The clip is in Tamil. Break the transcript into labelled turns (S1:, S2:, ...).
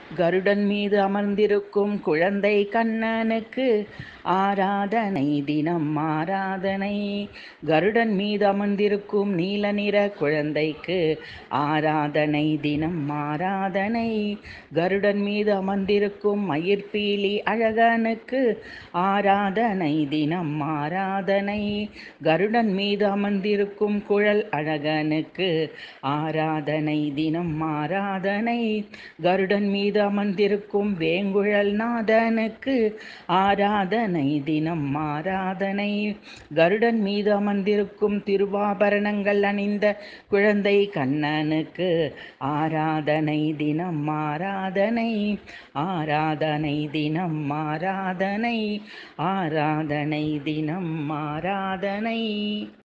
S1: கருடன் மீது அமர்ந்திருக்கும் குழந்தை கண்ணனுக்கு ஆராதனை தினம் ஆராதனை கருடன் மீது அமர்ந்திருக்கும் நீல நிற குழந்தைக்கு ஆராதனை தினம் ஆராதனை கருடன் மீது அமர்ந்திருக்கும் மயிர்பீலி அழகனுக்கு ஆராதனை தினம் ஆராதனை கருடன் மீது அமர்ந்திருக்கும் குழல் அழகனுக்கு ஆராதனை தினம் ஆராதனை கருடன் மீது அமர்ந்திருக்கும் வேங்குழல் நாதனுக்கு ஆராதனை தினம் ஆராதனை கருடன் மீது அமர்ந்திருக்கும் திருவாபரணங்கள் அணிந்த குழந்தை கண்ணனுக்கு ஆராதனை தினம் ஆராதனை ஆராதனை தினம் ஆராதனை ஆராதனை தினம் ஆராதனை